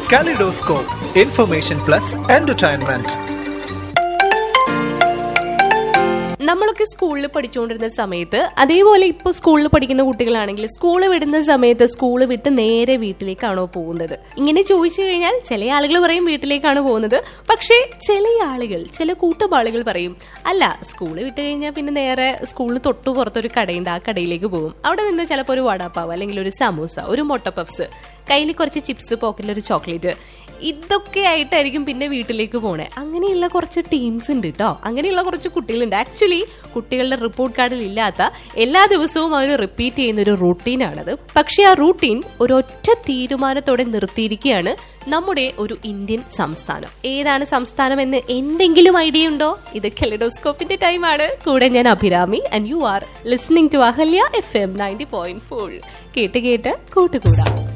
Kaleidoscope, information plus entertainment. നമ്മളൊക്കെ സ്കൂളിൽ പഠിച്ചുകൊണ്ടിരുന്ന സമയത്ത് അതേപോലെ ഇപ്പോൾ സ്കൂളിൽ പഠിക്കുന്ന കുട്ടികളാണെങ്കിൽ സ്കൂൾ വിടുന്ന സമയത്ത് സ്കൂൾ വിട്ട് നേരെ വീട്ടിലേക്കാണോ പോകുന്നത് ഇങ്ങനെ ചോദിച്ചു കഴിഞ്ഞാൽ ചില ആളുകൾ പറയും വീട്ടിലേക്കാണ് പോകുന്നത് പക്ഷേ ചില ആളുകൾ ചില കൂട്ടം ആളുകൾ പറയും അല്ല സ്കൂൾ വിട്ട് കഴിഞ്ഞാൽ പിന്നെ നേരെ സ്കൂളിൽ തൊട്ടു പുറത്തൊരു കടയുണ്ട് ആ കടയിലേക്ക് പോകും അവിടെ നിന്ന് ചിലപ്പോൾ ഒരു വടാപ്പാവ് അല്ലെങ്കിൽ ഒരു സമൂസ ഒരു മുട്ട പഫ്സ് കയ്യിൽ കുറച്ച് ചിപ്സ് പോക്കറ്റിൽ ഒരു ചോക്ലേറ്റ് ഇതൊക്കെ ആയിട്ടായിരിക്കും പിന്നെ വീട്ടിലേക്ക് പോണേ അങ്ങനെയുള്ള കുറച്ച് ടീംസ് ഉണ്ട് കേട്ടോ അങ്ങനെയുള്ള കുറച്ച് കുട്ടികളുണ്ട് ആക്ച്വലി കുട്ടികളുടെ റിപ്പോർട്ട് കാർഡിൽ ഇല്ലാത്ത എല്ലാ ദിവസവും അവർ റിപ്പീറ്റ് ചെയ്യുന്ന ഒരു റൂട്ടീനാണത് പക്ഷെ ആ റൂട്ടീൻ ഒരൊറ്റ തീരുമാനത്തോടെ നിർത്തിയിരിക്കുകയാണ് നമ്മുടെ ഒരു ഇന്ത്യൻ സംസ്ഥാനം ഏതാണ് സംസ്ഥാനം എന്ന് എന്തെങ്കിലും ഐഡിയ ഉണ്ടോ ഇത് കെലഡോസ്കോപ്പിന്റെ ടൈമാണ് കൂടെ ഞാൻ Abhirami and you are listening to Ahalya F M ninety point four കേട്ട് കേട്ട് കൂട്ടുകൂടാം